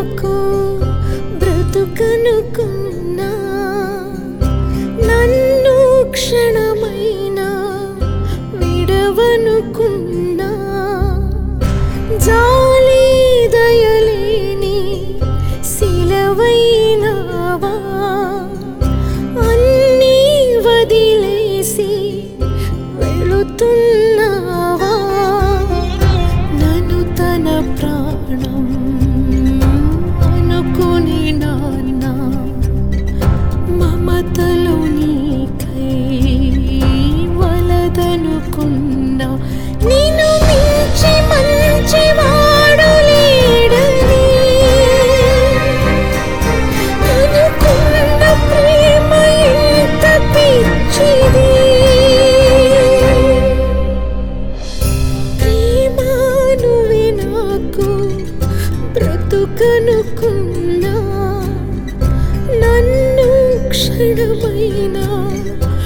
నాకు బ్రతుకనుకున్నా నన్ను క్షణమైనా విడవనుకున్నా జాలి దయలేని శిలవైనావా అన్నీ వదిలేసి వెళుతున్నావా నన్ను తన ప్రాణం అనుకుని నాన్న మమతలో నీకై వలదనుకున్నా నిన్ను మించి మంచివాడు లేడని అనుకున్న ప్రేమ ఎంత పిచ్చిది ప్రేమానువే నాకు బ్రతుకనుకున్నా నన్ను క్షణమైనా